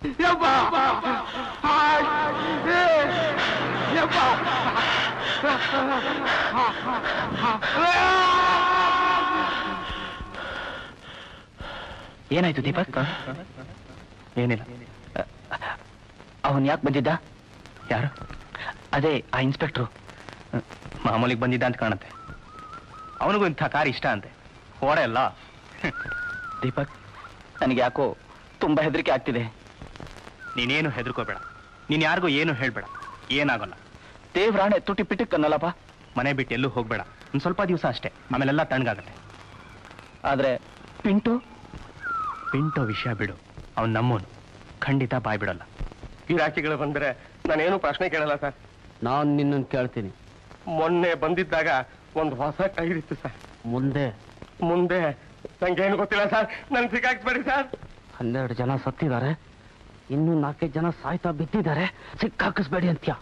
ಏನಾಯ್ತು ದೀಪಕ್ ಏನಿಲ್ಲ ಅವನ್ ಯಾಕೆ ಬಂದಿದ್ದ ಯಾರು ಅದೇ ಆ ಇನ್ಸ್ಪೆಕ್ಟ್ರು ಮಾಮೂಲಿಗೆ ಬಂದಿದ್ದ ಅಂತ ಕಾಣುತ್ತೆ ಅವನಿಗೂ ಇಂಥ ಕಾರ್ ಇಷ್ಟ ಅಂತೆ ಓಡಲ್ಲ ದೀಪಕ್ ನನಗೆ ಯಾಕೋ ತುಂಬಾ ಹೆದರಿಕೆ ಆಗ್ತಿದೆ ನೀನೇನು ಹೆದರ್ಕೋಬೇಡ ನೀನ್ ಯಾರಿಗೂ ಏನು ಹೇಳ್ಬೇಡ ಏನಾಗಲ್ಲ ದೇವ್ರಾಣೆ ತುಟಿ ಪಿಟಿಕ್ ಅನ್ನಲ್ಲಪ್ಪ ಮನೆ ಬಿಟ್ಟು ಎಲ್ಲೂ ಹೋಗ್ಬೇಡ ಒಂದ್ ಸ್ವಲ್ಪ ದಿವಸ ಅಷ್ಟೇ ಆಮೇಲೆಲ್ಲ ತಣ್ಣಗಾಗತ್ತೆ ಆದ್ರೆ ಪಿಂಟು ಪಿಂಟೋ ವಿಷಯ ಬಿಡು ಅವ್ನು ನಮ್ಮೋನು ಖಂಡಿತ ಬಾಯ್ ಬಿಡಲ್ಲ ಗಿರಾಕಿಗಳು ಬಂದ್ರೆ ನಾನೇನು ಪ್ರಶ್ನೆ ಕೇಳಲ್ಲ ಸರ್ ನಾನು ನಿನ್ನನ್ನು ಕೇಳ್ತೀನಿ ಮೊನ್ನೆ ಬಂದಿದ್ದಾಗ ಒಂದು ಹೊಸ ಟೈರ್ ಸರ್ ಮುಂದೆ ಮುಂದೆ ನಂಗೇನು ಗೊತ್ತಿಲ್ಲ ಸರ್ ನನ್ ಸಿಕ್ಕಾಕ್ಸ್ಬೇಡಿ ಸರ್ ಹನ್ನೆರಡು ಜನ ಸತ್ತಿದ್ದಾರೆ ಇನ್ನೂ ನಾಲ್ಕೈದು ಜನ ಸಾಯ್ತಾ ಬಿದ್ದಿದ್ದಾರೆ ಸಿಕ್ಕಾಕಿಸ್ಬೇಡಿ ಅಂತ್ಯ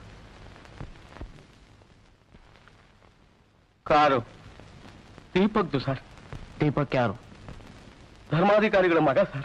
ಕಾರು ದೀಪಕ್ದು ಸರ್ ದೀಪಕ್ ಯಾರು ಧರ್ಮಾಧಿಕಾರಿಗಳ ಮಗ ಸರ್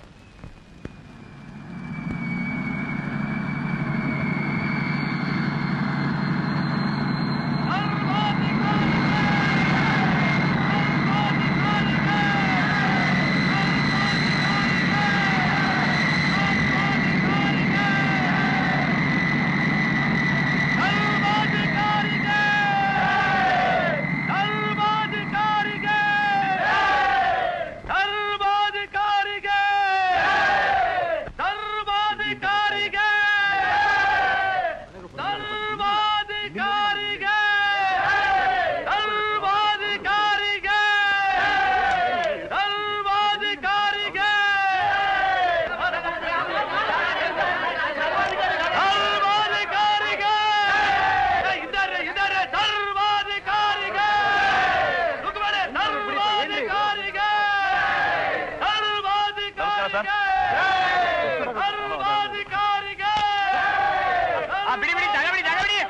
ಬಿಡಿ ಬಿಡಿ ಜಾಗ ಬಿಡಿ ಜಾಗ ಬಿಡಿ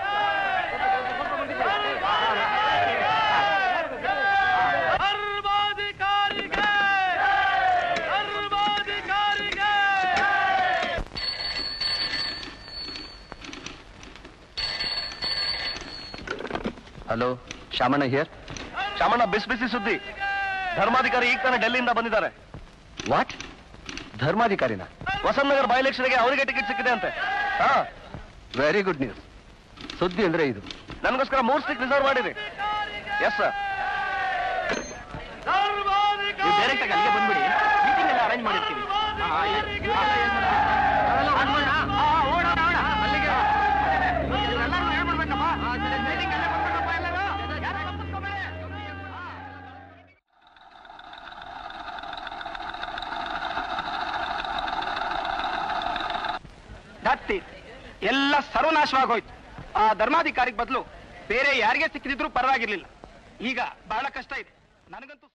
ಹಲೋ ಶಾಮಣ್ಣ ಹಿಯರ್ ಶಾಮಣ್ಣ ಬಿಸಿ ಬಿಸಿ ಸುದ್ದಿ ಧರ್ಮಾಧಿಕಾರಿ ಈಗ ತಾನೇ ಡೆಲ್ಲಿಯಿಂದ ಬಂದಿದ್ದಾರೆ ವಾಟ್ ಧರ್ಮಾಧಿಕಾರಿನ ವಸಂತನಗರ್ ಬೈ ಎಲೆಕ್ಷನ್ಗೆ ಅವರಿಗೆ ಟಿಕೆಟ್ ಸಿಕ್ಕಿದೆ ಅಂತೆ ಹಾ ವೆರಿ ಗುಡ್ ನ್ಯೂಸ್ ಸುದ್ದಿ ಅಂದ್ರೆ ಇದು ನನಗೋಸ್ಕರ ಮೂರ್ ಸೀಟ್ ರಿಸರ್ವ್ ಮಾಡಿರಿ ಎಸ್ ಸರ್ ನೀವು ಡೈರೆಕ್ಟ್ ಆಗಿ ಅಲ್ಲಿಗೆ ಬಂದ್ಬಿಡಿ ಮೀಟಿಂಗ್ ಎಲ್ಲ ಅರೇಂಜ್ ಮಾಡಿರ್ತೀವಿ ದತ್ತಿ ಎಲ್ಲ ಸರ್ವನಾಶವಾಗೋಯ್ತು ಆ ಧರ್ಮಾಧಿಕಾರಿಗೆ ಬದಲು ಬೇರೆ ಯಾರಿಗೆ ಸಿಕ್ಕಿದ್ರು ಪರವಾಗಿರ್ಲಿಲ್ಲ ಈಗ ಬಹಳ ಕಷ್ಟ ಇದೆ ನನಗಂತೂ